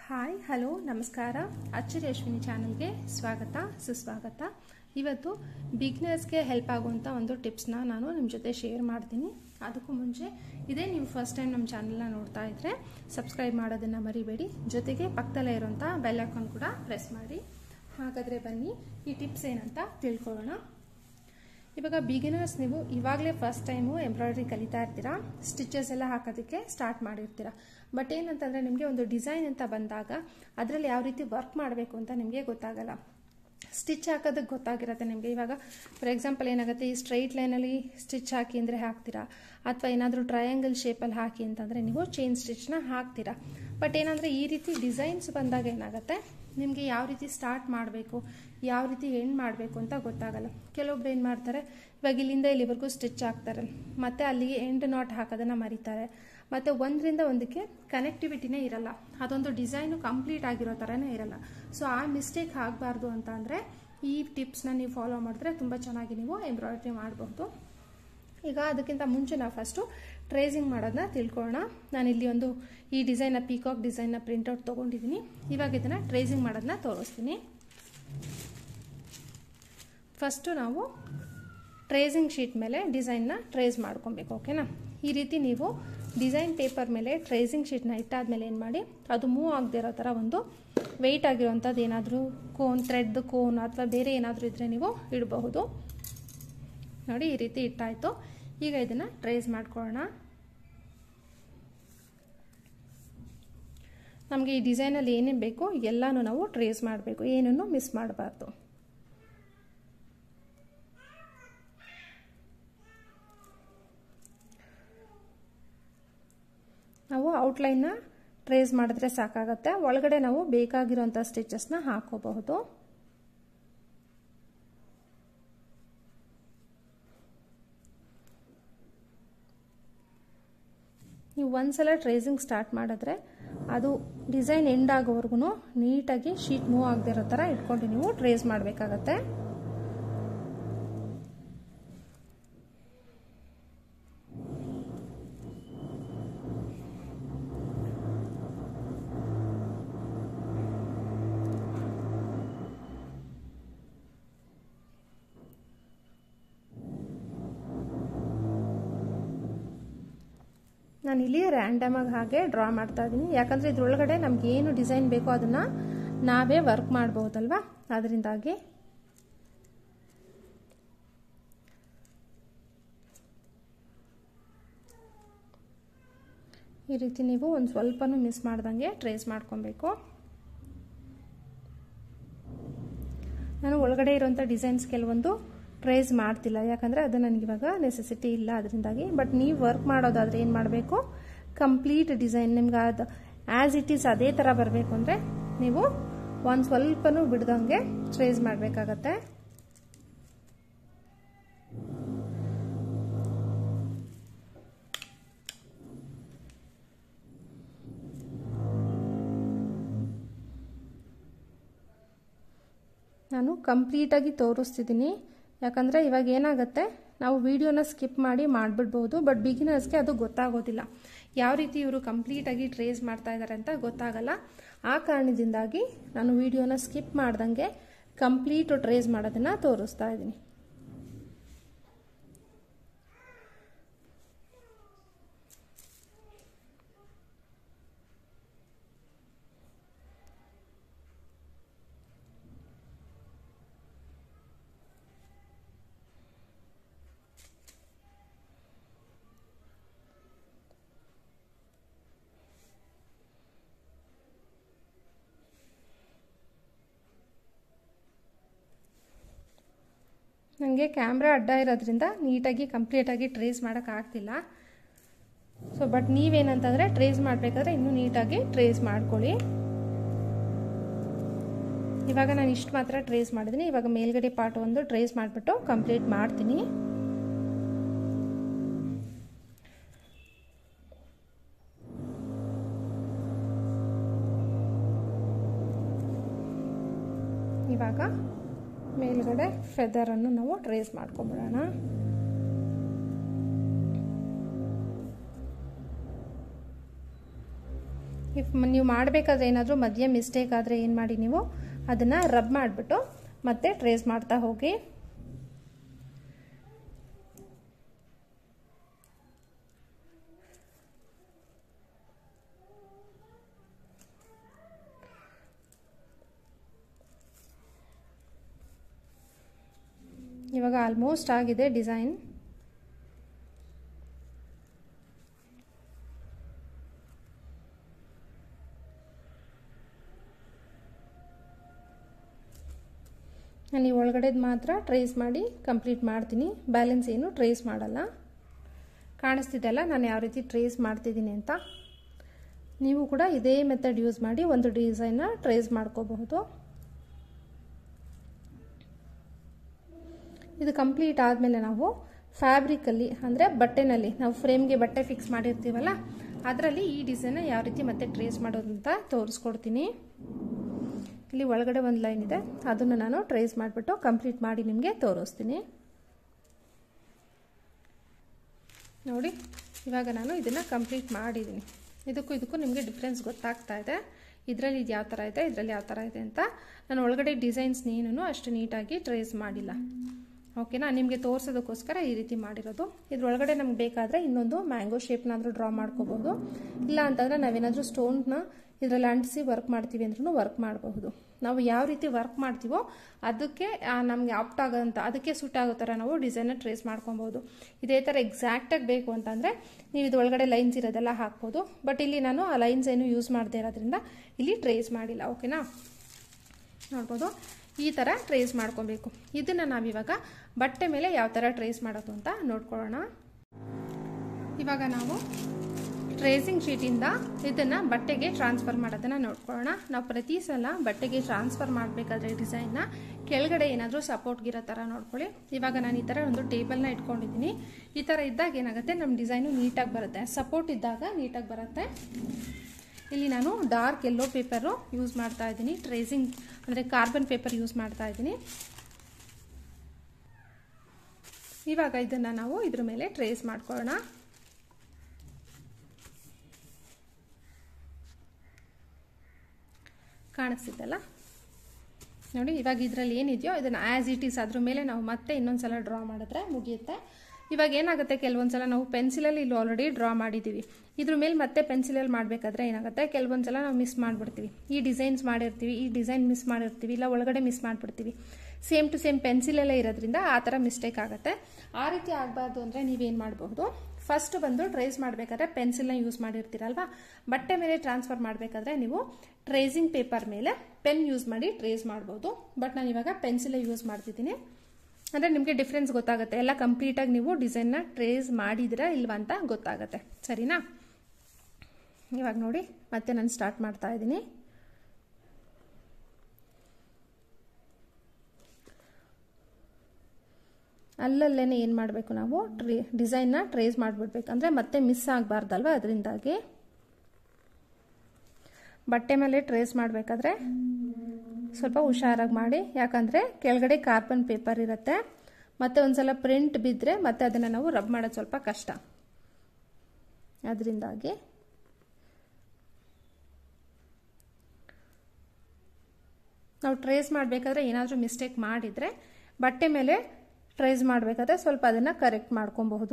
hi hello ನಮಸ್ಕಾರ ಅಚ್ಚರಿ ಅಶ್ವಿನಿ ಚಾನಲ್ಗೆ ಸ್ವಾಗತ ಸುಸ್ವಾಗತ ಇವತ್ತು ಬಿಗ್ನರ್ಸ್ಗೆ ಹೆಲ್ಪ್ ಆಗುವಂಥ ಒಂದು ಟಿಪ್ಸ್ನ ನಾನು ನಿಮ್ಮ ಜೊತೆ ಶೇರ್ ಮಾಡ್ತೀನಿ ಅದಕ್ಕೂ ಮುಂಚೆ ಇದೇ ನೀವು ಫಸ್ಟ್ ಟೈಮ್ ನಮ್ಮ ಚಾನಲ್ನ ನೋಡ್ತಾ ಇದ್ದರೆ ಸಬ್ಸ್ಕ್ರೈಬ್ ಮಾಡೋದನ್ನು ಮರಿಬೇಡಿ ಜೊತೆಗೆ ಪಕ್ಕದಲ್ಲೇ ಇರುವಂಥ ಬೆಲ್ ಐಕಾನ್ ಕೂಡ ಪ್ರೆಸ್ ಮಾಡಿ ಹಾಗಾದರೆ ಬನ್ನಿ ಈ ಟಿಪ್ಸ್ ಏನಂತ ತಿಳ್ಕೊಳ್ಳೋಣ ಇವಾಗ ಬಿಗಿನರ್ಸ್ ನೀವು ಇವಾಗಲೇ ಫಸ್ಟ್ ಟೈಮು ಎಂಬ್ರಾಯ್ಡ್ರಿ ಕಲಿತಾ ಇರ್ತೀರಾ ಸ್ಟಿಚಸ್ ಎಲ್ಲ ಹಾಕೋದಕ್ಕೆ ಸ್ಟಾರ್ಟ್ ಮಾಡಿರ್ತೀರಾ ಬಟ್ ಏನಂತಂದರೆ ನಿಮಗೆ ಒಂದು ಡಿಸೈನ್ ಅಂತ ಬಂದಾಗ ಅದರಲ್ಲಿ ಯಾವ ರೀತಿ ವರ್ಕ್ ಮಾಡಬೇಕು ಅಂತ ನಿಮಗೆ ಗೊತ್ತಾಗಲ್ಲ ಸ್ಟಿಚ್ ಹಾಕೋದಕ್ಕೆ ಗೊತ್ತಾಗಿರುತ್ತೆ ನಿಮಗೆ ಇವಾಗ ಫಾರ್ ಎಕ್ಸಾಂಪಲ್ ಏನಾಗುತ್ತೆ ಈ ಸ್ಟ್ರೈಟ್ ಲೈನಲ್ಲಿ ಸ್ಟಿಚ್ ಹಾಕಿ ಅಂದರೆ ಹಾಕ್ತೀರಾ ಅಥವಾ ಏನಾದರೂ ಟ್ರಯಾಂಗಲ್ ಶೇಪಲ್ಲಿ ಹಾಕಿ ಅಂತಂದರೆ ನೀವು ಚೈನ್ ಸ್ಟಿಚ್ನ ಹಾಕ್ತೀರಾ ಬಟ್ ಏನಂದರೆ ಈ ರೀತಿ ಡಿಸೈನ್ಸ್ ಬಂದಾಗ ಏನಾಗುತ್ತೆ ನಿಮಗೆ ಯಾವ ರೀತಿ ಸ್ಟಾರ್ಟ್ ಮಾಡಬೇಕು ಯಾವ ರೀತಿ ಎಂಡ್ ಮಾಡಬೇಕು ಅಂತ ಗೊತ್ತಾಗಲ್ಲ ಕೆಲವೊಬ್ರು ಏನು ಮಾಡ್ತಾರೆ ಇವಾಗ ಇಲ್ಲಿಂದ ಇಲ್ಲಿವರೆಗೂ ಸ್ಟಿಚ್ ಹಾಕ್ತಾರೆ ಮತ್ತು ಅಲ್ಲಿಗೆ ಎಂಡ್ ನಾಟ್ ಹಾಕೋದನ್ನು ಮರಿತಾರೆ ಮತ್ತು ಒಂದರಿಂದ ಒಂದಕ್ಕೆ ಕನೆಕ್ಟಿವಿಟಿನೇ ಇರಲ್ಲ ಅದೊಂದು ಡಿಸೈನು ಕಂಪ್ಲೀಟ್ ಆಗಿರೋ ಥರನೇ ಇರಲ್ಲ ಸೊ ಆ ಮಿಸ್ಟೇಕ್ ಆಗಬಾರ್ದು ಅಂತ ಅಂದರೆ ಈ ಟಿಪ್ಸ್ನ ನೀವು ಫಾಲೋ ಮಾಡಿದ್ರೆ ತುಂಬ ಚೆನ್ನಾಗಿ ನೀವು ಎಂಬ್ರಾಯ್ಡ್ರಿ ಮಾಡಬಹುದು ಈಗ ಅದಕ್ಕಿಂತ ಮುಂಚೆ ನಾವು ಫಸ್ಟು ಟ್ರೇಸಿಂಗ್ ಮಾಡೋದನ್ನ ತಿಳ್ಕೊಳ್ಳೋಣ ನಾನು ಇಲ್ಲಿ ಒಂದು ಈ ಡಿಸೈನ್ನ ಪೀಕಾಕ್ ಡಿಸೈನ್ನ ಪ್ರಿಂಟೌಟ್ ತೊಗೊಂಡಿದ್ದೀನಿ ಇವಾಗ ಇದನ್ನು ಟ್ರೇಸಿಂಗ್ ಮಾಡೋದನ್ನ ತೋರಿಸ್ತೀನಿ ಫಸ್ಟು ನಾವು ಟ್ರೇಸಿಂಗ್ ಶೀಟ್ ಮೇಲೆ ಡಿಸೈನ್ನ ಟ್ರೇಸ್ ಮಾಡ್ಕೊಬೇಕು ಓಕೆನಾ ಈ ರೀತಿ ನೀವು ಡಿಸೈನ್ ಪೇಪರ್ ಮೇಲೆ ಟ್ರೇಸಿಂಗ್ ಶೀಟ್ನ ಇಟ್ಟಾದ್ಮೇಲೆ ಏನು ಮಾಡಿ ಅದು ಮೂವ್ ಆಗದೆ ಇರೋ ಥರ ಒಂದು ವೆಯ್ಟ್ ಆಗಿರೋವಂಥದ್ದು ಏನಾದರೂ ಕೋನ್ ಥ್ರೆಡ್ ಕೋನ್ ಅಥವಾ ಬೇರೆ ಏನಾದರೂ ಇದ್ದರೆ ನೀವು ಇಡಬಹುದು ನೋಡಿ ಈ ರೀತಿ ಇಟ್ಟಾಯಿತು ಈಗ ಇದನ್ನು ಟ್ರೇಸ್ ಮಾಡ್ಕೊಳ್ಳೋಣ ನಮಗೆ ಈ ಡಿಸೈನಲ್ಲಿ ಏನೇನು ಬೇಕು ಎಲ್ಲನೂ ನಾವು ಟ್ರೇಸ್ ಮಾಡಬೇಕು ಏನನ್ನು ಮಿಸ್ ಮಾಡಬಾರ್ದು ನಾವು ಔಟ್ಲೈನ್ನ ಟ್ರೇಸ್ ಮಾಡಿದ್ರೆ ಸಾಕಾಗತ್ತೆ ಒಳಗಡೆ ನಾವು ಬೇಕಾಗಿರೋಂಥ ಸ್ಟಿಚಸ್ನ ಹಾಕೋಬಹುದು ನೀವು ಒಂದ್ಸಲ ಟ್ರೇಸಿಂಗ್ ಸ್ಟಾರ್ಟ್ ಮಾಡಿದ್ರೆ ಅದು ಡಿಸೈನ್ ಎಂಡ್ ಆಗೋವರೆಗೂ ನೀಟಾಗಿ ಶೀಟ್ ಮೂವ್ ಆಗದಿರೋ ಥರ ಇಟ್ಕೊಂಡು ನೀವು ಟ್ರೇಸ್ ಮಾಡಬೇಕಾಗತ್ತೆ ನಾನಿಲ್ಲಿ ರ್ಯಾಂಡಮಾಗಿ ಹಾಗೆ ಡ್ರಾ ಮಾಡ್ತಾ ಇದ್ದೀನಿ ಯಾಕಂದರೆ ಇದ್ರೊಳಗಡೆ ನಮ್ಗೆ ಏನು ಡಿಸೈನ್ ಬೇಕೋ ಅದನ್ನು ನಾವೇ ವರ್ಕ್ ಮಾಡ್ಬೋದಲ್ವಾ ಅದರಿಂದಾಗಿ ಈ ರೀತಿ ನೀವು ಒಂದು ಸ್ವಲ್ಪನೂ ಮಿಸ್ ಮಾಡ್ದಂಗೆ ಟ್ರೇಸ್ ಮಾಡ್ಕೊಬೇಕು ನಾನು ಒಳಗಡೆ ಇರೋಂಥ ಡಿಸೈನ್ಸ್ ಕೆಲವೊಂದು ಟ್ರೇಸ್ ಮಾಡ್ತಿಲ್ಲ ಯಾಕಂದರೆ ಅದು ನನಗಿವಾಗ ನೆಸೆಸಿಟಿ ಇಲ್ಲ ಅದರಿಂದಾಗಿ ಬಟ್ ನೀವು ವರ್ಕ್ ಮಾಡೋದಾದರೆ ಏನು ಮಾಡಬೇಕು ಕಂಪ್ಲೀಟ್ ಡಿಸೈನ್ ನಿಮ್ಗೆ ಅದು ಆ್ಯಸ್ ಇಟ್ ಈಸ್ ಅದೇ ಥರ ಬರಬೇಕು ಅಂದರೆ ನೀವು ಒಂದು ಸ್ವಲ್ಪನೂ ಬಿಡ್ದಂಗೆ ಟ್ರೇಸ್ ಮಾಡಬೇಕಾಗತ್ತೆ ನಾನು ಕಂಪ್ಲೀಟಾಗಿ ತೋರಿಸ್ತಿದ್ದೀನಿ ಯಾಕಂದರೆ ಇವಾಗ ಏನಾಗುತ್ತೆ ನಾವು ವಿಡಿಯೋನ ಸ್ಕಿಪ್ ಮಾಡಿ ಮಾಡಿಬಿಡ್ಬೋದು ಬಟ್ ಬಿಗಿನರ್ಸ್ಗೆ ಅದು ಗೊತ್ತಾಗೋದಿಲ್ಲ ಯಾವ ರೀತಿ ಇವರು ಕಂಪ್ಲೀಟಾಗಿ ಟ್ರೇಸ್ ಮಾಡ್ತಾ ಇದ್ದಾರೆ ಅಂತ ಗೊತ್ತಾಗಲ್ಲ ಆ ಕಾರಣದಿಂದಾಗಿ ನಾನು ವಿಡಿಯೋನ ಸ್ಕಿಪ್ ಮಾಡ್ದಂಗೆ ಕಂಪ್ಲೀಟು ಟ್ರೇಸ್ ಮಾಡೋದನ್ನು ತೋರಿಸ್ತಾ ಇದ್ದೀನಿ ನನಗೆ ಕ್ಯಾಮ್ರಾ ಅಡ್ಡ ಇರೋದ್ರಿಂದ ನೀಟಾಗಿ ಕಂಪ್ಲೀಟಾಗಿ ಟ್ರೇಸ್ ಮಾಡೋಕ್ಕಾಗ್ತಿಲ್ಲ ಸೊ ಬಟ್ ನೀವೇನಂತಂದರೆ ಟ್ರೇಸ್ ಮಾಡಬೇಕಾದ್ರೆ ಇನ್ನೂ ನೀಟಾಗಿ ಟ್ರೇಸ್ ಮಾಡ್ಕೊಳ್ಳಿ ಇವಾಗ ನಾನು ಇಷ್ಟು ಮಾತ್ರ ಟ್ರೇಸ್ ಮಾಡಿದ್ದೀನಿ ಇವಾಗ ಮೇಲ್ಗಡೆ ಪಾರ್ಟ್ ಒಂದು ಟ್ರೇಸ್ ಮಾಡಿಬಿಟ್ಟು ಕಂಪ್ಲೀಟ್ ಮಾಡ್ತೀನಿ ಇವಾಗ ಮೇಲ್ಗಡೆ ಫೆದರನ್ನು ನಾವು ಟ್ರೇಸ್ ಮಾಡ್ಕೊಂಬಿಡೋಣ ಇಫ್ ನೀವು ಮಾಡಬೇಕಾದ್ರೆ ಏನಾದರೂ ಮಧ್ಯೆ ಮಿಸ್ಟೇಕ್ ಆದರೆ ಏನು ಮಾಡಿ ನೀವು ಅದನ್ನು ರಬ್ ಮಾಡಿಬಿಟ್ಟು ಮತ್ತೆ ಟ್ರೇಸ್ ಮಾಡ್ತಾ ಹೋಗಿ ಇವಾಗ ಆಲ್ಮೋಸ್ಟ್ ಆಗಿದೆ ಡಿಸೈನ್ ನಾನು ಈ ಒಳಗಡೆದು ಮಾತ್ರ ಟ್ರೇಸ್ ಮಾಡಿ ಕಂಪ್ಲೀಟ್ ಮಾಡ್ತೀನಿ ಬ್ಯಾಲೆನ್ಸ್ ಏನು ಟ್ರೇಸ್ ಮಾಡಲ್ಲ ಕಾಣಿಸ್ತಿದ್ದೆಲ್ಲ ನಾನು ಯಾವ ರೀತಿ ಟ್ರೇಸ್ ಮಾಡ್ತಿದ್ದೀನಿ ಅಂತ ನೀವು ಕೂಡ ಇದೇ ಮೆಥಡ್ ಯೂಸ್ ಮಾಡಿ ಒಂದು ಡಿಸೈನ್ನ ಟ್ರೇಸ್ ಮಾಡ್ಕೋಬಹುದು ಇದು ಕಂಪ್ಲೀಟ್ ಆದಮೇಲೆ ನಾವು ಫ್ಯಾಬ್ರಿಕಲ್ಲಿ ಅಂದರೆ ಬಟ್ಟೆನಲ್ಲಿ ನಾವು ಫ್ರೇಮ್ಗೆ ಬಟ್ಟೆ ಫಿಕ್ಸ್ ಮಾಡಿರ್ತೀವಲ್ಲ ಅದರಲ್ಲಿ ಈ ಡಿಸೈನ್ನ ಯಾವ ರೀತಿ ಮತ್ತೆ ಟ್ರೇಸ್ ಮಾಡೋದು ಅಂತ ತೋರಿಸ್ಕೊಡ್ತೀನಿ ಇಲ್ಲಿ ಒಳಗಡೆ ಒಂದು ಲೈನ್ ಇದೆ ಅದನ್ನು ನಾನು ಟ್ರೇಸ್ ಮಾಡಿಬಿಟ್ಟು ಕಂಪ್ಲೀಟ್ ಮಾಡಿ ನಿಮಗೆ ತೋರಿಸ್ತೀನಿ ನೋಡಿ ಇವಾಗ ನಾನು ಇದನ್ನು ಕಂಪ್ಲೀಟ್ ಮಾಡಿದ್ದೀನಿ ಇದಕ್ಕೂ ಇದಕ್ಕೂ ನಿಮಗೆ ಡಿಫ್ರೆನ್ಸ್ ಗೊತ್ತಾಗ್ತಾ ಇದೆ ಇದರಲ್ಲಿ ಇದು ಯಾವ ಥರ ಇದೆ ಇದರಲ್ಲಿ ಯಾವ ಥರ ಇದೆ ಅಂತ ನಾನು ಒಳಗಡೆ ಡಿಸೈನ್ಸ್ ನೀನು ಅಷ್ಟು ನೀಟಾಗಿ ಟ್ರೇಸ್ ಮಾಡಿಲ್ಲ ಓಕೆನಾ ನಿಮಗೆ ತೋರಿಸೋದಕ್ಕೋಸ್ಕರ ಈ ರೀತಿ ಮಾಡಿರೋದು ಇದ್ರೊಳಗಡೆ ನಮ್ಗೆ ಬೇಕಾದರೆ ಇನ್ನೊಂದು ಮ್ಯಾಂಗೋ ಶೇಪ್ನಾದರೂ ಡ್ರಾ ಮಾಡ್ಕೋಬೋದು ಇಲ್ಲ ಅಂತಂದರೆ ನಾವೇನಾದರೂ ಸ್ಟೋನ್ನ ಇದರಲ್ಲಿ ಅಂಟಿಸಿ ವರ್ಕ್ ಮಾಡ್ತೀವಿ ಅಂದ್ರೂ ವರ್ಕ್ ಮಾಡಬಹುದು ನಾವು ಯಾವ ರೀತಿ ವರ್ಕ್ ಮಾಡ್ತೀವೋ ಅದಕ್ಕೆ ನಮಗೆ ಆಪ್ಟ್ ಆಗೋಂಥ ಅದಕ್ಕೆ ಸೂಟ್ ಆಗೋ ಥರ ನಾವು ಡಿಸೈನ್ನ ಟ್ರೇಸ್ ಮಾಡ್ಕೊಬೋದು ಇದೇ ಥರ ಎಕ್ಸಾಕ್ಟಾಗಿ ಬೇಕು ಅಂತಂದರೆ ನೀವು ಇದು ಒಳಗಡೆ ಲೈನ್ಸ್ ಇರೋದೆಲ್ಲ ಹಾಕ್ಬೋದು ಬಟ್ ಇಲ್ಲಿ ನಾನು ಆ ಲೈನ್ಸ್ ಏನು ಯೂಸ್ ಮಾಡದೇ ಇರೋದ್ರಿಂದ ಇಲ್ಲಿ ಟ್ರೇಸ್ ಮಾಡಿಲ್ಲ ಓಕೆನಾ ನೋಡ್ಬೋದು ಈ ಥರ ಟ್ರೇಸ್ ಮಾಡ್ಕೊಬೇಕು ಇದನ್ನು ನಾವಿವಾಗ ಬಟ್ಟೆ ಮೇಲೆ ಯಾವ ಥರ ಟ್ರೇಸ್ ಮಾಡೋದು ಅಂತ ನೋಡ್ಕೊಳ್ಳೋಣ ಇವಾಗ ನಾವು ಟ್ರೇಸಿಂಗ್ ಶೀಟಿಂದ ಇದನ್ನು ಬಟ್ಟೆಗೆ ಟ್ರಾನ್ಸ್ಫರ್ ಮಾಡೋದನ್ನು ನೋಡ್ಕೊಳ್ಳೋಣ ನಾವು ಪ್ರತಿ ಸಲ ಬಟ್ಟೆಗೆ ಟ್ರಾನ್ಸ್ಫರ್ ಮಾಡಬೇಕಾದ್ರೆ ಡಿಸೈನ್ನ ಕೆಳಗಡೆ ಏನಾದರೂ ಸಪೋರ್ಟ್ಗಿರೋ ಥರ ನೋಡ್ಕೊಳ್ಳಿ ಇವಾಗ ನಾನು ಈ ಥರ ಒಂದು ಟೇಬಲ್ನ ಇಟ್ಕೊಂಡಿದ್ದೀನಿ ಈ ಥರ ಇದ್ದಾಗ ಏನಾಗುತ್ತೆ ನಮ್ಮ ಡಿಸೈನು ನೀಟಾಗಿ ಬರುತ್ತೆ ಸಪೋರ್ಟ್ ಇದ್ದಾಗ ನೀಟಾಗಿ ಬರುತ್ತೆ ಇಲ್ಲಿ ನಾನು ಡಾರ್ಕ್ ಎಲ್ಲೋ ಪೇಪರು ಯೂಸ್ ಮಾಡ್ತಾ ಇದ್ದೀನಿ ಟ್ರೇಸಿಂಗ್ ಅಂದರೆ ಕಾರ್ಬನ್ ಪೇಪರ್ ಯೂಸ್ ಮಾಡ್ತಾ ಇದ್ದೀನಿ ಇವಾಗ ಇದನ್ನು ನಾವು ಇದ್ರ ಮೇಲೆ ಟ್ರೇಸ್ ಮಾಡ್ಕೊಳ್ಳೋಣ ಕಾಣಿಸ್ತಿದ್ದಲ್ಲ ನೋಡಿ ಇವಾಗ ಇದರಲ್ಲಿ ಏನಿದೆಯೋ ಇದನ್ನು ಆ್ಯಸ್ ಇಟ್ ಈಸ್ ಅದ್ರ ಮೇಲೆ ನಾವು ಮತ್ತೆ ಇನ್ನೊಂದು ಸಲ ಡ್ರಾ ಮಾಡಿದ್ರೆ ಮುಗಿಯುತ್ತೆ ಇವಾಗ ಏನಾಗುತ್ತೆ ಕೆಲವೊಂದು ಸಲ ನಾವು ಪೆನ್ಸಿಲಲ್ಲಿ ಇಲ್ಲಿ ಆಲ್ರೆಡಿ ಡ್ರಾ ಮಾಡಿದ್ದೀವಿ ಇದ್ರ ಮೇಲೆ ಮತ್ತೆ ಪೆನ್ಸಿಲಲ್ಲಿ ಮಾಡಬೇಕಾದ್ರೆ ಏನಾಗುತ್ತೆ ಕೆಲವೊಂದು ಸಲ ನಾವು ಮಿಸ್ ಮಾಡಿಬಿಡ್ತೀವಿ ಈ ಡಿಸೈನ್ಸ್ ಮಾಡಿರ್ತೀವಿ ಈ ಡಿಸೈನ್ ಮಿಸ್ ಮಾಡಿರ್ತೀವಿ ಇಲ್ಲ ಒಳಗಡೆ ಮಿಸ್ ಮಾಡಿಬಿಡ್ತೀವಿ ಸೇಮ್ ಟು ಸೇಮ್ ಪೆನ್ಸಿಲಲ್ಲೇ ಇರೋದ್ರಿಂದ ಆ ಥರ ಮಿಸ್ಟೇಕ್ ಆಗುತ್ತೆ ಆ ರೀತಿ ಆಗಬಾರ್ದು ಅಂದರೆ ನೀವೇನು ಮಾಡಬಹುದು ಫಸ್ಟ್ ಬಂದು ಟ್ರೇಸ್ ಮಾಡಬೇಕಾದ್ರೆ ಪೆನ್ಸಿಲ್ನ ಯೂಸ್ ಮಾಡಿರ್ತೀರಲ್ವಾ ಬಟ್ಟೆ ಮೇಲೆ ಟ್ರಾನ್ಸ್ಫರ್ ಮಾಡಬೇಕಾದ್ರೆ ನೀವು ಟ್ರೇಸಿಂಗ್ ಪೇಪರ್ ಮೇಲೆ ಪೆನ್ ಯೂಸ್ ಮಾಡಿ ಟ್ರೇಸ್ ಮಾಡ್ಬೋದು ಬಟ್ ನಾನು ಇವಾಗ ಪೆನ್ಸಿಲೇ ಯೂಸ್ ಮಾಡ್ತಿದ್ದೀನಿ ಅಂದರೆ ನಿಮಗೆ ಡಿಫ್ರೆನ್ಸ್ ಗೊತ್ತಾಗುತ್ತೆ ಎಲ್ಲ ಕಂಪ್ಲೀಟಾಗಿ ನೀವು ಡಿಸೈನ್ನ ಟ್ರೇಸ್ ಮಾಡಿದಿರಾ ಇಲ್ವಾ ಅಂತ ಗೊತ್ತಾಗುತ್ತೆ ಸರಿನಾ ಇವಾಗ ನೋಡಿ ಮತ್ತೆ ನಾನು ಸ್ಟಾರ್ಟ್ ಮಾಡ್ತಾ ಇದ್ದೀನಿ ಅಲ್ಲಲ್ಲೇ ಏನು ಮಾಡಬೇಕು ನಾವು ಟ್ರೇ ಡಿಸೈನ್ನ ಟ್ರೇಸ್ ಮಾಡಿಬಿಡ್ಬೇಕು ಅಂದರೆ ಮತ್ತೆ ಮಿಸ್ ಆಗಬಾರ್ದಲ್ವ ಅದರಿಂದಾಗಿ ಬಟ್ಟೆ ಮೇಲೆ ಟ್ರೇಸ್ ಮಾಡಬೇಕಾದ್ರೆ ಸ್ವಲ್ಪ ಹುಷಾರಾಗಿ ಮಾಡಿ ಯಾಕಂದರೆ ಕೆಳಗಡೆ ಕಾರ್ಬನ್ ಪೇಪರ್ ಇರುತ್ತೆ ಮತ್ತೆ ಒಂದ್ಸಲ ಪ್ರಿಂಟ್ ಬಿದ್ದರೆ ಮತ್ತೆ ಅದನ್ನು ನಾವು ರಬ್ ಮಾಡೋದು ಸ್ವಲ್ಪ ಕಷ್ಟ ಅದರಿಂದಾಗಿ ನಾವು ಟ್ರೇಸ್ ಮಾಡಬೇಕಾದ್ರೆ ಏನಾದರೂ ಮಿಸ್ಟೇಕ್ ಮಾಡಿದರೆ ಬಟ್ಟೆ ಮೇಲೆ ಟ್ರೇಸ್ ಮಾಡಬೇಕಾದ್ರೆ ಸ್ವಲ್ಪ ಅದನ್ನು ಕರೆಕ್ಟ್ ಮಾಡ್ಕೊಬಹುದು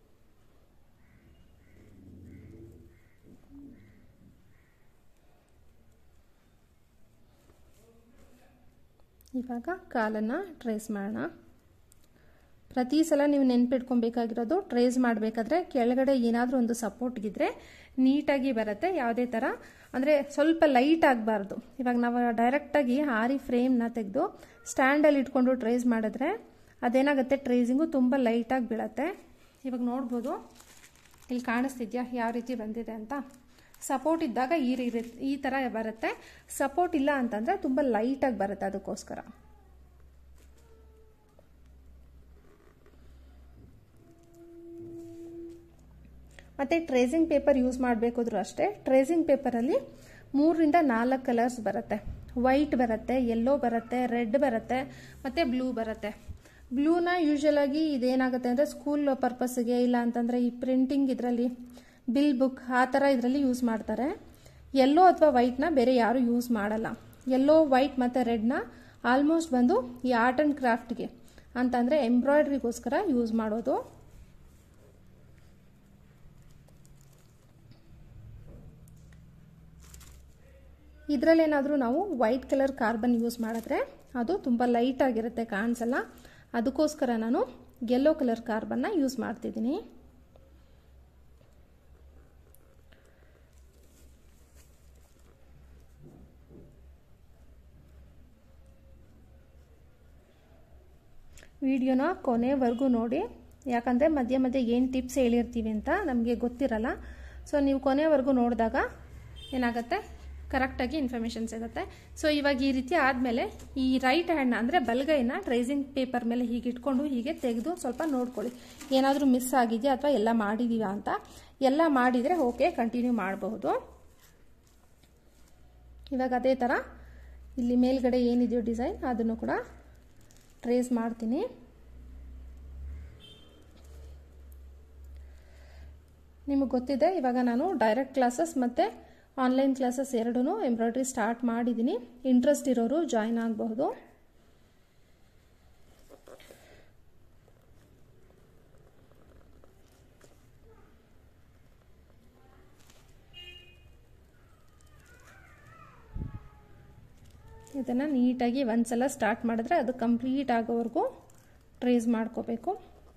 ಇವಾಗ ಕಾಲನ್ನು ಟ್ರೇಸ್ ಮಾಡೋಣ ಪ್ರತಿ ಸಲ ನೀವು ನೆನ್ಪಿಟ್ಕೊಬೇಕಾಗಿರೋದು ಟ್ರೇಸ್ ಮಾಡಬೇಕಾದ್ರೆ ಕೆಳಗಡೆ ಏನಾದರೂ ಒಂದು ಸಪೋರ್ಟ್ಗಿದ್ರೆ ನೀಟಾಗಿ ಬರುತ್ತೆ ಯಾವುದೇ ಥರ ಅಂದರೆ ಸ್ವಲ್ಪ ಲೈಟ್ ಆಗಬಾರ್ದು ಇವಾಗ ನಾವು ಡೈರೆಕ್ಟಾಗಿ ಹಾರಿ ಫ್ರೇಮ್ನ ತೆಗೆದು ಸ್ಟ್ಯಾಂಡಲ್ಲಿ ಇಟ್ಕೊಂಡು ಟ್ರೇಸ್ ಮಾಡಿದ್ರೆ ಅದೇನಾಗುತ್ತೆ ಟ್ರೇಸಿಂಗು ತುಂಬ ಲೈಟಾಗಿ ಬೀಳತ್ತೆ ಇವಾಗ ನೋಡ್ಬೋದು ಇಲ್ಲಿ ಕಾಣಿಸ್ತಿದ್ಯಾ ಯಾವ ರೀತಿ ಬಂದಿದೆ ಅಂತ ಸಪೋರ್ಟ್ ಇದ್ದಾಗ ಈ ರೀ ಈ ಥರ ಬರುತ್ತೆ ಸಪೋರ್ಟ್ ಇಲ್ಲ ಅಂತಂದರೆ ತುಂಬ ಲೈಟಾಗಿ ಬರುತ್ತೆ ಅದಕ್ಕೋಸ್ಕರ ಮತ್ತು ಟ್ರೇಸಿಂಗ್ ಪೇಪರ್ ಯೂಸ್ ಮಾಡಬೇಕಾದ್ರೂ ಅಷ್ಟೇ ಟ್ರೇಸಿಂಗ್ ಪೇಪರಲ್ಲಿ ಮೂರರಿಂದ ನಾಲ್ಕು ಕಲರ್ಸ್ ಬರುತ್ತೆ ವೈಟ್ ಬರುತ್ತೆ ಯೆಲ್ಲೋ ಬರುತ್ತೆ ರೆಡ್ ಬರುತ್ತೆ ಮತ್ತು ಬ್ಲೂ ಬರುತ್ತೆ ಬ್ಲೂನ ಯೂಶಲಾಗಿ ಇದೇನಾಗುತ್ತೆ ಅಂದರೆ ಸ್ಕೂಲ್ ಪರ್ಪಸ್ಗೆ ಇಲ್ಲ ಅಂತಂದರೆ ಈ ಪ್ರಿಂಟಿಂಗ್ ಇದರಲ್ಲಿ ಬಿಲ್ ಬುಕ್ ಆ ಥರ ಇದರಲ್ಲಿ ಯೂಸ್ ಮಾಡ್ತಾರೆ ಯೆಲ್ಲೋ ಅಥವಾ ವೈಟ್ನ ಬೇರೆ ಯಾರು ಯೂಸ್ ಮಾಡಲ್ಲ ಯೆಲ್ಲೋ ವೈಟ್ ಮತ್ತು ರೆಡ್ನ ಆಲ್ಮೋಸ್ಟ್ ಬಂದು ಈ ಆರ್ಟ್ ಆ್ಯಂಡ್ ಕ್ರಾಫ್ಟ್ಗೆ ಅಂತಂದರೆ ಎಂಬ್ರಾಯ್ಡ್ರಿಗೋಸ್ಕರ ಯೂಸ್ ಮಾಡೋದು ಇದರಲ್ಲೇನಾದರೂ ನಾವು ವೈಟ್ ಕಲರ್ ಕಾರ್ಬನ್ ಯೂಸ್ ಮಾಡಿದ್ರೆ ಅದು ತುಂಬ ಲೈಟ್ ಆಗಿರುತ್ತೆ ಕಾಣಿಸಲ್ಲ ಅದಕ್ಕೋಸ್ಕರ ನಾನು ಯೆಲ್ಲೋ ಕಲರ್ ಕಾರ್ಬನ್ನ ಯೂಸ್ ಮಾಡ್ತಿದ್ದೀನಿ ವಿಡಿಯೋನ ಕೊನೆವರೆಗೂ ನೋಡಿ ಯಾಕಂದರೆ ಮಧ್ಯೆ ಮಧ್ಯೆ ಏನು ಟಿಪ್ಸ್ ಹೇಳಿರ್ತೀವಿ ಅಂತ ನಮಗೆ ಗೊತ್ತಿರಲ್ಲ ಸೊ ನೀವು ಕೊನೆವರೆಗೂ ನೋಡಿದಾಗ ಏನಾಗುತ್ತೆ ಕರೆಕ್ಟಾಗಿ ಇನ್ಫಾರ್ಮೇಷನ್ ಸಿಗುತ್ತೆ ಸೊ ಇವಾಗ ಈ ರೀತಿ ಆದಮೇಲೆ ಈ ರೈಟ್ ಹ್ಯಾಂಡ್ನ ಅಂದರೆ ಬಲಗೈನ ಟ್ರೇಸಿಂಗ್ ಪೇಪರ್ ಮೇಲೆ ಹೀಗೆ ಇಟ್ಕೊಂಡು ಹೀಗೆ ತೆಗೆದು ಸ್ವಲ್ಪ ನೋಡ್ಕೊಳ್ಳಿ ಏನಾದರೂ ಮಿಸ್ ಆಗಿದೆಯಾ ಅಥವಾ ಎಲ್ಲ ಮಾಡಿದೀವಾ ಅಂತ ಎಲ್ಲ ಮಾಡಿದರೆ ಓಕೆ ಕಂಟಿನ್ಯೂ ಮಾಡಬಹುದು ಇವಾಗ ಅದೇ ಥರ ಇಲ್ಲಿ ಮೇಲ್ಗಡೆ ಏನಿದೆಯೋ ಡಿಸೈನ್ ಅದನ್ನು ಕೂಡ ಟ್ರೇಸ್ ಮಾಡ್ತೀನಿ ನಿಮಗೆ ಗೊತ್ತಿದೆ ಇವಾಗ ನಾನು ಡೈರೆಕ್ಟ್ ಕ್ಲಾಸಸ್ ಮತ್ತು ಆನ್ಲೈನ್ ಕ್ಲಾಸಸ್ ಎರಡೂ ಎಂಬ್ರಾಯ್ಡ್ರಿ ಸ್ಟಾರ್ಟ್ ಮಾಡಿದ್ದೀನಿ ಇಂಟ್ರೆಸ್ಟ್ ಇರೋರು ಜಾಯ್ನ್ ಆಗಬಹುದು ಇದನ್ನು ನೀಟಾಗಿ ಒಂದ್ಸಲ ಸ್ಟಾರ್ಟ್ ಮಾಡಿದ್ರೆ ಅದು ಕಂಪ್ಲೀಟ್ ಆಗೋವರೆಗೂ ಟ್ರೇಸ್ ಮಾಡ್ಕೋಬೇಕು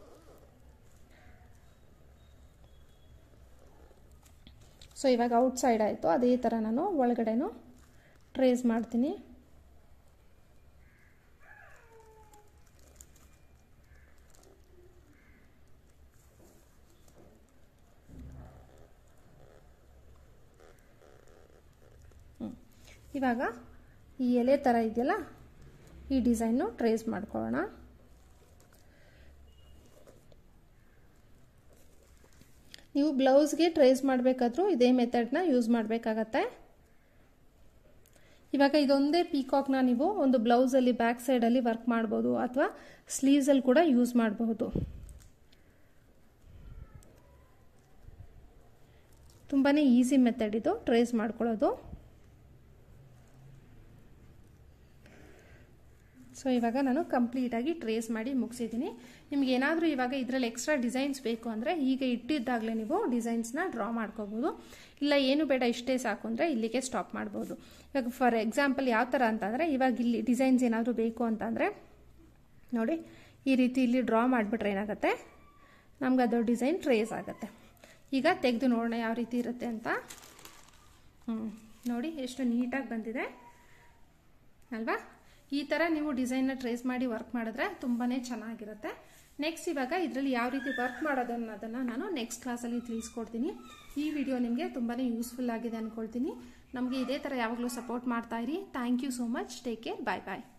ಸೊ ಇವಾಗ ಔಟ್ ಸೈಡ್ ಆಯಿತು ಅದೇ ಥರ ನಾನು ಒಳಗಡೆನೂ ಟ್ರೇಸ್ ಮಾಡ್ತೀನಿ ಇವಾಗ ಈ ಎಲೆ ಥರ ಇದೆಯಲ್ಲ ಈ ಡಿಸೈನು ಟ್ರೇಸ್ ಮಾಡ್ಕೊಳ್ಳೋಣ ನೀವು ಬ್ಲೌಸ್ಗೆ ಟ್ರೇಸ್ ಮಾಡಬೇಕಾದ್ರೂ ಇದೇ ಮೆಥಡ್ನ ಯೂಸ್ ಮಾಡಬೇಕಾಗತ್ತೆ ಇವಾಗ ಇದೊಂದೇ ಪೀಕಾಕ್ನ ನೀವು ಒಂದು ಬ್ಲೌಸಲ್ಲಿ ಬ್ಯಾಕ್ ಸೈಡಲ್ಲಿ ವರ್ಕ್ ಮಾಡ್ಬೋದು ಅಥವಾ ಸ್ಲೀವ್ಸಲ್ಲಿ ಕೂಡ ಯೂಸ್ ಮಾಡಬಹುದು ತುಂಬಾ ಈಸಿ ಮೆಥಡ್ ಇದು ಟ್ರೇಸ್ ಮಾಡ್ಕೊಳ್ಳೋದು ಸೊ ಇವಾಗ ನಾನು ಕಂಪ್ಲೀಟಾಗಿ ಟ್ರೇಸ್ ಮಾಡಿ ಮುಗಿಸಿದ್ದೀನಿ ನಿಮ್ಗೆ ಏನಾದರೂ ಇವಾಗ ಇದರಲ್ಲಿ ಎಕ್ಸ್ಟ್ರಾ ಡಿಸೈನ್ಸ್ ಬೇಕು ಅಂದರೆ ಈಗ ಇಟ್ಟಿದ್ದಾಗಲೇ ನೀವು ಡಿಸೈನ್ಸ್ನ ಡ್ರಾ ಮಾಡ್ಕೋಬೋದು ಇಲ್ಲ ಏನು ಬೇಡ ಇಷ್ಟೇ ಸಾಕು ಅಂದರೆ ಇಲ್ಲಿಗೆ ಸ್ಟಾಪ್ ಮಾಡ್ಬೋದು ಇವಾಗ ಫಾರ್ ಎಕ್ಸಾಂಪಲ್ ಯಾವ ಥರ ಅಂತಂದರೆ ಇವಾಗ ಇಲ್ಲಿ ಡಿಸೈನ್ಸ್ ಏನಾದರೂ ಬೇಕು ಅಂತಂದರೆ ನೋಡಿ ಈ ರೀತಿ ಇಲ್ಲಿ ಡ್ರಾ ಮಾಡಿಬಿಟ್ರೆ ಏನಾಗುತ್ತೆ ನಮ್ಗೆ ಅದು ಡಿಸೈನ್ ಟ್ರೇಸ್ ಆಗುತ್ತೆ ಈಗ ತೆಗೆದು ನೋಡೋಣ ಯಾವ ರೀತಿ ಇರುತ್ತೆ ಅಂತ ಹ್ಞೂ ನೋಡಿ ಎಷ್ಟು ನೀಟಾಗಿ ಬಂದಿದೆ ಅಲ್ವಾ ಈ ಥರ ನೀವು ಡಿಸೈನ್ನ ಟ್ರೇಸ್ ಮಾಡಿ ವರ್ಕ್ ಮಾಡಿದ್ರೆ ತುಂಬಾ ಚೆನ್ನಾಗಿರುತ್ತೆ ನೆಕ್ಸ್ಟ್ ಇವಾಗ ಇದರಲ್ಲಿ ಯಾವ ರೀತಿ ವರ್ಕ್ ಮಾಡೋದು ಅನ್ನೋದನ್ನು ನಾನು ನೆಕ್ಸ್ಟ್ ಕ್ಲಾಸಲ್ಲಿ ತಿಳಿಸ್ಕೊಡ್ತೀನಿ ಈ ವಿಡಿಯೋ ನಿಮಗೆ ತುಂಬಾ ಯೂಸ್ಫುಲ್ ಆಗಿದೆ ಅಂದ್ಕೊಳ್ತೀನಿ ನಮಗೆ ಇದೇ ಥರ ಯಾವಾಗಲೂ ಸಪೋರ್ಟ್ ಮಾಡ್ತಾ ಇರಿ thank you so much take care bye bye